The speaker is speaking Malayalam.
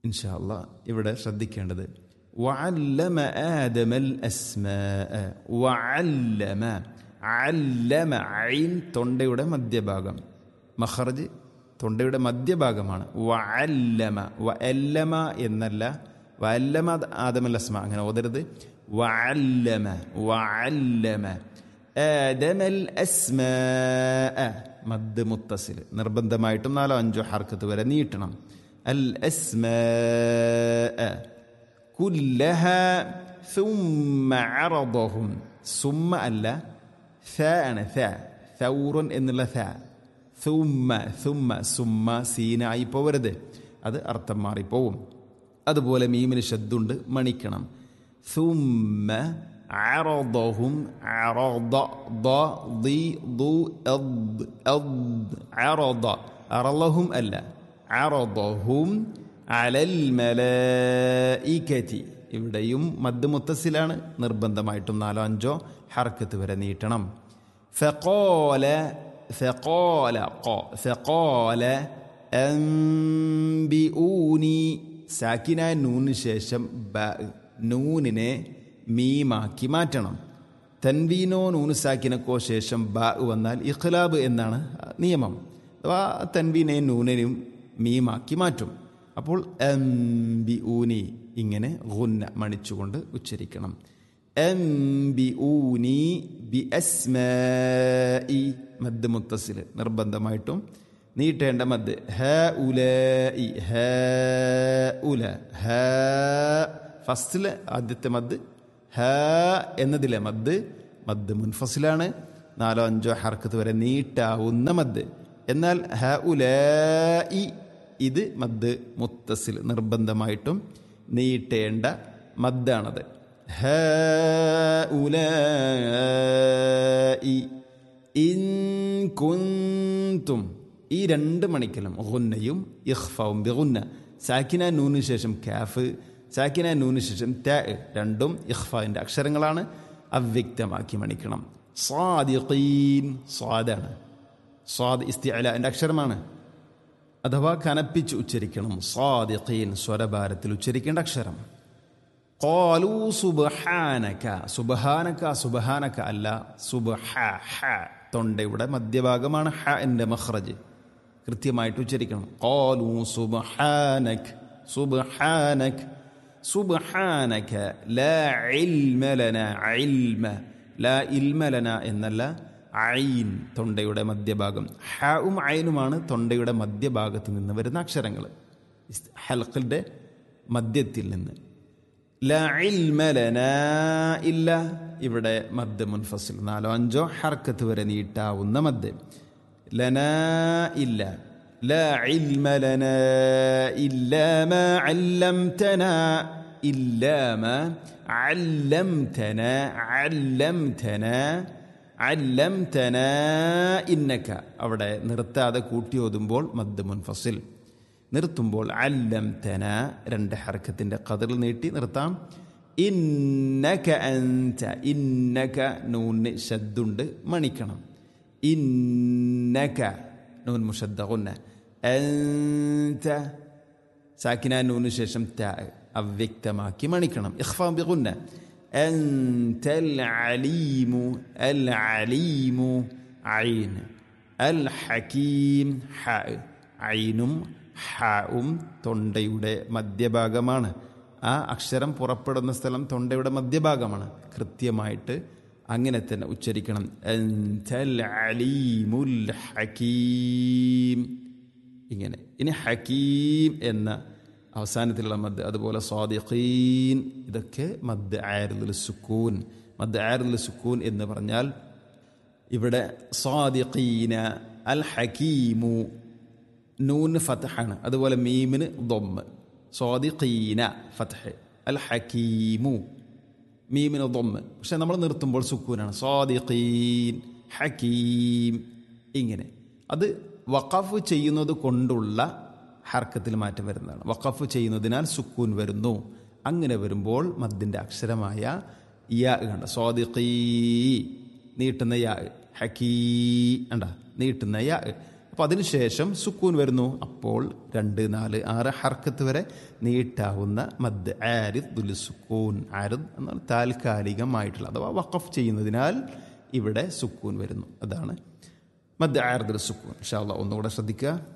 ഇൻഷാല്ല ഇവിടെ ശ്രദ്ധിക്കേണ്ടത് വഅല്ലമ ആദമൽ അസ്മാഅ വഅല്ലമ അല്ലമ ഐൻ തൊണ്ടയുടെ മധ്യഭാഗം മഖറജ് തൊണ്ടയുടെ മധ്യഭാഗമാണ് വഅല്ലമ വഅല്ലമ എന്നല്ല വഅല്ലമ ആദമൽ അസ്മ അങ്ങനെ ഓതരുത് വഅല്ലമ വഅല്ലമ ആദമൽ അസ്മാഅ മദ് മുത്തസിൽ നിർബന്ധമായിട്ടും നാലോ അഞ്ചോ ഹർക്കത്ത് വരെ നീട്ടണം അൽ അസ്മാഅ كلها ثم عرضهم ثم അല്ല ث ആണ് ث ثور എന്നുള്ള ث ثم ثم ثم സീനായി പോവരുത് അത് അർത്ഥം മാറിപ്പോവും അതുപോലെ മീമിന് ശബ്ദുണ്ട് മണിക്കണം ثم عرضهم عرض ض ضي ضو أض أض عرض أرلهم ألا عرضهم അലൽ മലായിക്കറ്റി ഇവിടെയും മദ് മുത്തസിലാണ് നിർബന്ധമായിട്ടും നാലോ അഞ്ചോ ഹർക്കത്ത് വരെ നീട്ടണം ഫഖോല ഫഖോല ഖോ ഫഖോല അംബിഊനി സാക്കിന നൂന് ശേഷം ബ നൂനിനെ മീമാക്കി മാറ്റണം തൻവീനോ നൂന് സാക്കിനക്കോ ശേഷം ബ വന്നാൽ ഇഖ്ലാബ് എന്നാണ് നിയമം അഥവാ തൻവീനെ നൂനിനും മീമാക്കി മാറ്റും അപ്പോൾ എം ബി ഊനി ഇങ്ങനെ ഗുന്ന മണിച്ചുകൊണ്ട് ഉച്ചരിക്കണം എം ബി ഊനി ബി അസ്മി മദ് മുത്തസിൽ നിർബന്ധമായിട്ടും നീട്ടേണ്ട മദ് ഹ ഉല ഹ ഉല ഹ ഫസ്റ്റിലെ ആദ്യത്തെ മദ് ഹ എന്നതിലെ മദ് മദ് മുൻഫസിലാണ് നാലോ അഞ്ചോ ഹർക്കത്ത് വരെ നീട്ടാവുന്ന മദ് എന്നാൽ ഹ ഉല ഇത് മദ് മുത്തസിൽ നിർബന്ധമായിട്ടും നീട്ടേണ്ട മദ്ദാണത് ഹ ഉല ഇൻ കുന്തും ഈ രണ്ട് മണിക്കലും ഗുന്നയും ഇഖ്ഫവും ബിഗുന്ന സാക്കിന നൂന് ശേഷം കാഫ് സാക്കിന നൂന് ശേഷം ത രണ്ടും ഇഖ്ഫാവിൻ്റെ അക്ഷരങ്ങളാണ് അവ്യക്തമാക്കി മണിക്കണം സ്വാദിഖീൻ സ്വാദാണ് സ്വാദ് ഇസ്തിഅലിൻ്റെ അക്ഷരമാണ് അഥവാ കനപ്പിച്ച് ഉച്ചരിക്കണം സ്വാദിഖീൻ സ്വരഭാരത്തിൽ ഉച്ചരിക്കേണ്ട അക്ഷരം കോലു സുബഹാനക സുബഹാനക സുബഹാനക അല്ല സുബഹ ഹ തൊണ്ടയുടെ മധ്യഭാഗമാണ് ഹ എൻ്റെ മഹ്റജ് കൃത്യമായിട്ട് ഉച്ചരിക്കണം കോലു സുബഹാനക് സുബഹാനക് സുബഹാനക ലാ ഇൽമ ലന ഇൽമ ലാ ഇൽമ ലന എന്നല്ല ഐൻ തൊണ്ടയുടെ മധ്യഭാഗം ഹവും ഐനുമാണ് തൊണ്ടയുടെ മധ്യഭാഗത്ത് നിന്ന് വരുന്ന അക്ഷരങ്ങൾ ഹൽക്കിൻ്റെ മധ്യത്തിൽ നിന്ന് ല ഇൽമ ലന ഇല്ല ഇവിടെ മദ് മുൻഫസിൽ നാലോ അഞ്ചോ ഹർക്കത്ത് വരെ നീട്ടാവുന്ന മദ് ലന ഇല്ല ല ഇൽമ ലന ഇല്ല മാ അല്ലംതന ഇല്ല മാ അല്ലംതന അല്ലംതന അല്ലംതന ഇന്നക അവിടെ നിർത്താതെ കൂട്ടി ഓതുമ്പോൾ മദ് മുൻഫസിൽ നിർത്തുമ്പോൾ അല്ലംതന രണ്ട് ഹർക്കത്തിൻ്റെ കതിൽ നീട്ടി നിർത്താം ഇന്നക അൻത ഇന്നക നൂന് ശദ്ദുണ്ട് മണിക്കണം ഇന്നക നൂൻ മുഷദ്ദുന്ന അൻത സാക്കിന നൂന് ശേഷം ത അവ്യക്തമാക്കി മണിക്കണം ഇഖ്ഫാ ബിഗുന്ന أنت العليم العليم عين الحكيم حاء عينും ഹാവും തൊണ്ടയുടെ മധ്യഭാഗമാണ് ആ അക്ഷരം പുറപ്പെടുന്ന സ്ഥലം തൊണ്ടയുടെ മധ്യഭാഗമാണ് കൃത്യമായിട്ട് അങ്ങനെ തന്നെ ഉച്ചരിക്കണം അലീമുൽ ഹക്കീം ഇങ്ങനെ ഇനി ഹക്കീം എന്ന അവസാനത്തിലുള്ള മദ് അതുപോലെ സ്വാദിഖീൻ ഇതൊക്കെ മദ് ആരുൽ സുക്കൂൻ മദ് ആരുൽ സുക്കൂൻ എന്ന് പറഞ്ഞാൽ ഇവിടെ സ്വാദിഖീന അൽ ഹക്കീമു നൂന് ഫത്ഹാണ് അതുപോലെ മീമിന് ദൊമ്മ് സ്വാദിഖീന ഫത്ഹ് അൽ ഹക്കീമു മീമിന് ദൊമ്മ് പക്ഷെ നമ്മൾ നിർത്തുമ്പോൾ സുക്കൂനാണ് സ്വാദിഖീൻ ഹക്കീം ഇങ്ങനെ അത് വഖഫ് ചെയ്യുന്നത് കൊണ്ടുള്ള ഹർക്കത്തിൽ മാറ്റം വരുന്നതാണ് വഖഫ് ചെയ്യുന്നതിനാൽ സുക്കൂൻ വരുന്നു അങ്ങനെ വരുമ്പോൾ മദ്ദിൻ്റെ അക്ഷരമായ യാ കണ്ട സ്വാദിഖീ നീട്ടുന്ന യാ ഹക്കീ കണ്ട നീട്ടുന്ന യാ അപ്പോൾ അതിനുശേഷം സുക്കൂൻ വരുന്നു അപ്പോൾ രണ്ട് നാല് ആറ് ഹർക്കത്ത് വരെ നീട്ടാവുന്ന മദ് ആരിദ് ദുൽ സുക്കൂൻ ആരിദ് എന്നാൽ താൽക്കാലികമായിട്ടുള്ള അഥവാ വഖഫ് ചെയ്യുന്നതിനാൽ ഇവിടെ സുക്കൂൻ വരുന്നു അതാണ് മദ് ആരിദ് സുക്കൂൻ ഇൻഷാ അള്ളാഹ് ഒന്നുകൂടെ ശ്രദ്ധിക്കുക